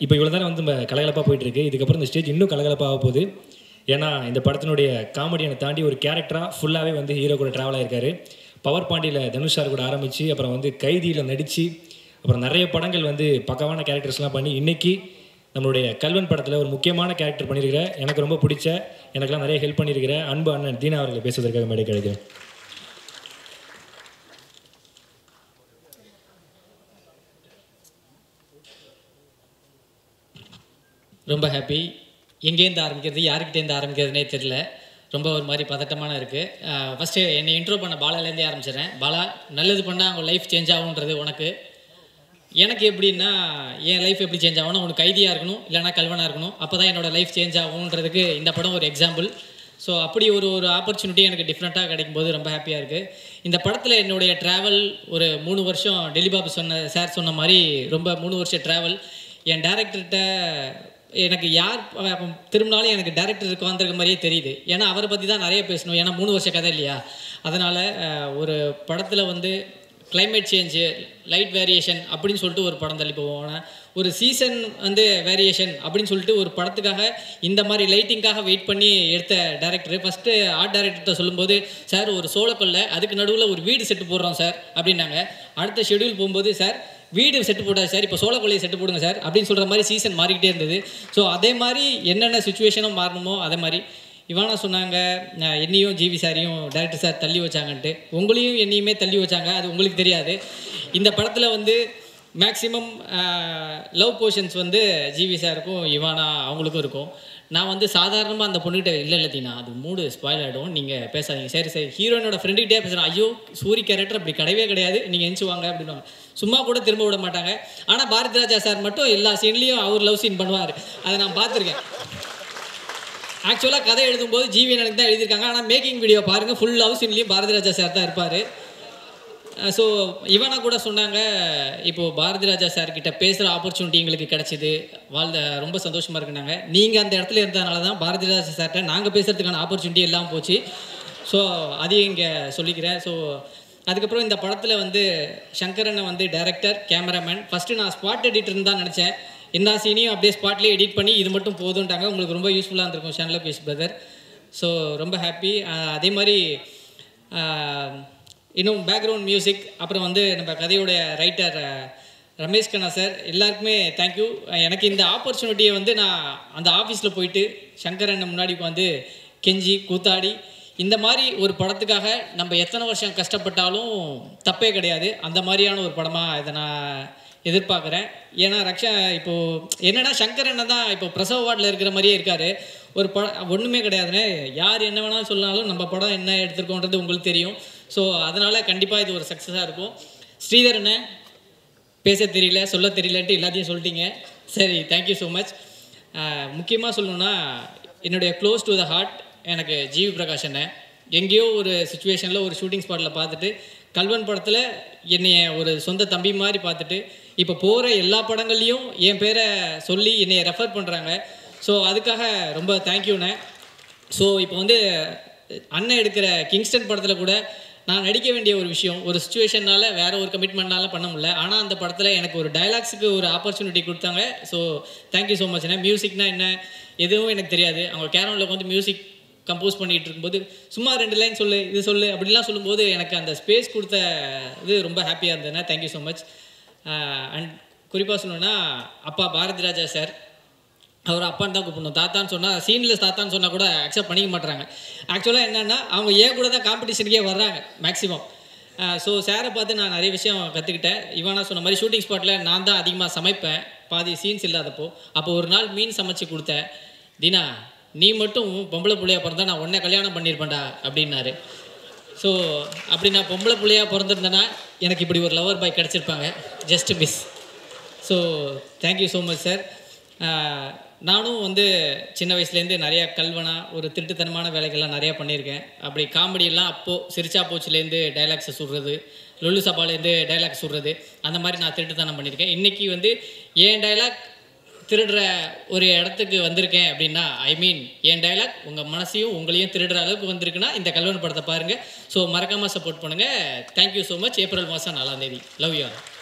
இப்போ இவ்வளோ நேரம் வந்து நம்ம கலகலப்பாக போயிட்டு இருக்கு இதுக்கப்புறம் இந்த ஸ்டேஜ் இன்னும் கலகலப்பாக போகுது ஏன்னா இந்த படத்தினுடைய காமெடியனை தாண்டி ஒரு கேரக்டராக ஃபுல்லாகவே வந்து ஹீரோ கூட ட்ராவல் ஆயிருக்காரு பவர் பாண்டியில் தனுஷ் சார் கூட ஆரம்பித்து அப்புறம் வந்து கைதியில் நடித்து அப்புறம் நிறைய படங்கள் வந்து பக்கவான கேரக்டர்ஸ்லாம் பண்ணி இன்னைக்கு நம்மளுடைய கல்வன் படத்தில் ஒரு முக்கியமான கேரக்டர் பண்ணியிருக்கிற எனக்கு ரொம்ப பிடிச்ச எனக்கெல்லாம் நிறைய ஹெல்ப் பண்ணியிருக்கிற அன்பு அண்ணன் தீனா அவர்களை பேசுவதற்காக மேடை கிடைக்கிறேன் ரொம்ப ஹாப்பி எங்கேருந்து ஆரம்பிக்கிறது யாருக்கிட்டேருந்து ஆரம்பிக்கிறதுனே தெரில ரொம்ப ஒரு மாதிரி பதட்டமான இருக்குது ஃபஸ்ட்டு என்னை இன்ட்ரோ பண்ண பாலாலேருந்தே ஆரம்பிச்சிடுறேன் பாலா நல்லது பண்ணால் அவங்க லைஃப் சேஞ்ச் ஆகுன்றது உனக்கு எனக்கு எப்படின்னா என் லைஃப் எப்படி சேஞ்ச் ஆகணும் உனக்கு கைதியாக இருக்கணும் இல்லைனா கல்வனாக இருக்கணும் அப்போ தான் என்னோடய லைஃப் சேஞ்ச் ஆகுன்றதுக்கு இந்த படம் ஒரு எக்ஸாம்பிள் ஸோ அப்படி ஒரு ஒரு ஆப்பர்ச்சுனிட்டி எனக்கு டிஃப்ரெண்ட்டாக கிடைக்கும்போது ரொம்ப ஹாப்பியாக இருக்குது இந்த படத்தில் என்னுடைய ட்ராவல் ஒரு மூணு வருஷம் டெல்லி பாபு சொன்ன சார் சொன்ன மாதிரி ரொம்ப மூணு வருஷம் ட்ராவல் என் டேரக்டர்கிட்ட எனக்கு யார் அப்ப திரும்பினாலும் எனக்கு டேரக்டர் உட்காந்துருக்க மாதிரியே தெரியுது ஏன்னா அவரை பற்றி தான் நிறைய பேசணும் ஏன்னா மூணு வருஷ கதை இல்லையா அதனால் ஒரு படத்தில் வந்து climate சேஞ்சு லைட் வேரியேஷன் அப்படின்னு சொல்லிட்டு ஒரு படம் தள்ளி போவோம் ஆனால் ஒரு சீசன் வந்து வேரியேஷன் அப்படின்னு சொல்லிட்டு ஒரு படத்துக்காக இந்த மாதிரி லைட்டிங்காக வெயிட் பண்ணி எடுத்த டேரக்டர் ஃபஸ்ட்டு ஆர்ட் டைரக்டர்கிட்ட சொல்லும்போது சார் ஒரு சோளக்கொல்லை அதுக்கு நடுவில் ஒரு வீடு செட்டு போடுறோம் சார் அப்படின்னாங்க அடுத்த ஷெட்யூல் போகும்போது சார் வீடு செட்டு போடாது சார் இப்போ சோளக்கொல்லையை செட்டு போடுங்க சார் அப்படின்னு சொல்கிற மாதிரி சீசன் மாறிக்கிட்டே இருந்தது ஸோ அதே மாதிரி என்னென்ன சுச்சுவேஷனும் மாறணுமோ அதே மாதிரி இவானா சொன்னாங்க நான் என்னையும் ஜிவி சாரையும் டேரக்டர் சார் தள்ளி வச்சாங்கன்ட்டு உங்களையும் என்னையுமே தள்ளி வச்சாங்க அது உங்களுக்கு தெரியாது இந்த படத்தில் வந்து மேக்ஸிமம் லவ் போர்ஷன்ஸ் வந்து ஜிவி சாருக்கும் இவானா அவங்களுக்கும் இருக்கும் நான் வந்து சாதாரணமாக அந்த பொண்ணுகிட்ட இல்லை இல்லை தீனா அது மூடு ஸ்பாயில் ஆகிடும் நீங்கள் பேசாதீங்க சரி சரி ஹீரோயினோட ஃப்ரெண்டுகிட்டே பேசுகிறேன் ஐயோ சூரி கேரக்டர் அப்படி கிடையவே கிடையாது நீங்கள் எஞ்சி வாங்க அப்படின்வாங்க சும்மா கூட திரும்ப விட மாட்டாங்க ஆனால் பாரதி ராஜா சார் மட்டும் எல்லா சீன்லேயும் அவர் லவ் சீன் பண்ணுவார் அதை நான் பார்த்துருக்கேன் ஆக்சுவலாக கதை எழுதும்போது ஜிவி எனக்கு தான் எழுதியிருக்காங்க ஆனால் மேக்கிங் வீடியோ பாருங்கள் ஃபுல் லவ் சீன்லேயும் பாரதி ராஜா சார் தான் இருப்பார் ஸோ இவனா கூட சொன்னாங்க இப்போது பாரதி ராஜா சார் கிட்ட பேசுகிற ஆப்பர்ச்சுனிட்டி எங்களுக்கு கிடச்சிது வாழ்ந்த ரொம்ப சந்தோஷமாக இருக்குனாங்க நீங்கள் அந்த இடத்துல இருந்ததுனால தான் பாரதி ராஜா சார்கிட்ட நாங்கள் பேசுகிறதுக்கான ஆப்பர்ச்சுனிட்டி எல்லாம் போச்சு ஸோ அதையும் இங்கே சொல்லிக்கிறேன் ஸோ அதுக்கப்புறம் இந்த படத்தில் வந்து சங்கரனை வந்து டைரக்டர் கேமராமேன் ஃபஸ்ட்டு நான் ஸ்பாட் எடிட்டர்னு தான் நினச்சேன் எல்லா சீனையும் அப்படியே ஸ்பாட்லேயே எடிட் பண்ணி இது மட்டும் போதுன்ட்டாங்க உங்களுக்கு ரொம்ப யூஸ்ஃபுல்லாக இருந்திருக்கும் சேனலில் பேஸ் பிரதர் ஸோ ரொம்ப ஹாப்பி அதே மாதிரி ஆஹ், இன்னும் பேக்ரவுண்ட் மியூசிக் அப்புறம் வந்து நம்ம கதையோடைய ரைட்டர் ரமேஷ் கண்ணா சார் எல்லாருக்குமே தேங்க்யூ எனக்கு இந்த ஆப்பர்ச்சுனிட்டியை வந்து நான் அந்த ஆஃபீஸில் போயிட்டு சங்கரன் முன்னாடி வந்து கெஞ்சி கூத்தாடி இந்த மாதிரி ஒரு படத்துக்காக நம்ம எத்தனை வருஷம் கஷ்டப்பட்டாலும் தப்பே கிடையாது அந்த மாதிரியான ஒரு படமாக இதை நான் எதிர்பார்க்குறேன் ஏன்னா ரக்ஷா இப்போது என்னன்னா சங்கர் அண்ணன் தான் இப்போ பிரசவ வார்டில் இருக்கிற மாதிரியே இருக்கார் ஒரு படம் ஒன்றுமே கிடையாதுண்ணே யார் என்ன வேணாலும் சொன்னாலும் நம்ம படம் என்ன எடுத்திருக்கோன்றது உங்களுக்கு தெரியும் ஸோ அதனால் கண்டிப்பாக இது ஒரு சக்ஸஸாக இருக்கும் ஸ்ரீதர் அண்ணன் பேச தெரியல சொல்ல தெரியலன்ட்டு எல்லாத்தையும் சொல்லிட்டீங்க சரி தேங்க்யூ ஸோ மச் முக்கியமாக சொல்லணுன்னா என்னுடைய க்ளோஸ் டு த ஹார்ட் எனக்கு ஜிவி பிரகாஷ் அண்ணன் எங்கேயோ ஒரு சுச்சுவேஷனில் ஒரு ஷூட்டிங் ஸ்பாட்டில் பார்த்துட்டு கல்வன் படத்தில் என்னைய ஒரு சொந்த தம்பி மாதிரி பார்த்துட்டு இப்போ போகிற எல்லா படங்கள்லையும் என் பேரை சொல்லி என்னைய ரெஃபர் பண்ணுறாங்க ஸோ அதுக்காக ரொம்ப தேங்க்யூண்ணே ஸோ இப்போ வந்து அண்ணன் எடுக்கிற கிங்ஸ்டன் படத்தில் கூட நான் நடிக்க வேண்டிய ஒரு விஷயம் ஒரு சுச்சுவேஷனால் வேற ஒரு கமிட்மெண்ட்னால பண்ண முடியல ஆனால் அந்த படத்தில் எனக்கு ஒரு டயலாக்ஸுக்கு ஒரு ஆப்பர்ச்சுனிட்டி கொடுத்தாங்க ஸோ தேங்க்யூ ஸோ மச்ண்ணே மியூசிக்னா என்ன எதுவும் எனக்கு தெரியாது அவங்க கேரமில் வந்து மியூசிக் கம்போஸ் பண்ணிகிட்டு இருக்கும்போது சும்மா ரெண்டு லைன் சொல்லு இது சொல்லு அப்படிலாம் சொல்லும்போது எனக்கு அந்த ஸ்பேஸ் கொடுத்த இது ரொம்ப ஹாப்பியாக இருந்ததுண்ணா தேங்க்யூ ஸோ மச் அண்ட் குறிப்பாக சொல்லணும்னா அப்பா பாரதி ராஜா சார் அவர் அப்பான்னு தான் கூப்பிடணும் தாத்தான்னு சொன்னால் சீனில் தாத்தான்னு சொன்னால் கூட அக்செப்ட் பண்ணிக்க மாட்றாங்க ஆக்சுவலாக என்னென்னா அவங்க ஏன் கூட தான் காம்படிஷனுக்கே வர்றாங்க மேக்ஸிமம் ஸோ சாரை பார்த்து நான் நிறைய விஷயம் கற்றுக்கிட்டேன் இவனா சொன்ன மாதிரி ஷூட்டிங் ஸ்பாட்டில் நான் தான் அதிகமாக சமைப்பேன் பாதி சீன்ஸ் இல்லாதப்போ அப்போ ஒரு நாள் மீன் சமைச்சு கொடுத்தேன் தினா நீ மட்டும் பொம்பளை பிள்ளையா பிறந்தா நான் உன்னை கல்யாணம் பண்ணியிருப்பேன்டா அப்படின்னாரு ஸோ அப்படி நான் பொம்பளை பிள்ளையா பிறந்திருந்தேன்னா எனக்கு இப்படி ஒரு லவர் பாய் கிடச்சிருப்பாங்க just miss so thank you so much sir நானும் வந்து சின்ன வயசுலேருந்து நிறைய கல்வனா ஒரு திருட்டுத்தனமான வேலைகள்லாம் நிறையா பண்ணியிருக்கேன் அப்படி காமெடியெல்லாம் அப்போது சிரிச்சா போச்சுலேருந்து டைலாக்ஸை சுடுறது லொல்லு சபாலேருந்து டைலாக் சுடுறது அந்த மாதிரி நான் திருட்டுத்தனம் பண்ணியிருக்கேன் இன்றைக்கி வந்து ஏன் டைலாக் திருடுற ஒரு இடத்துக்கு வந்திருக்கேன் அப்படின்னா ஐ மீன் என் டைலாக் உங்கள் மனசையும் உங்களையும் திருடுற அளவுக்கு வந்திருக்குன்னா இந்த கல்வன் படத்தை பாருங்கள் ஸோ மறக்காமல் சப்போர்ட் பண்ணுங்கள் தேங்க்யூ ஸோ மச் ஏப்ரல் மாதம் நாலாம் தேதி லவ் யூ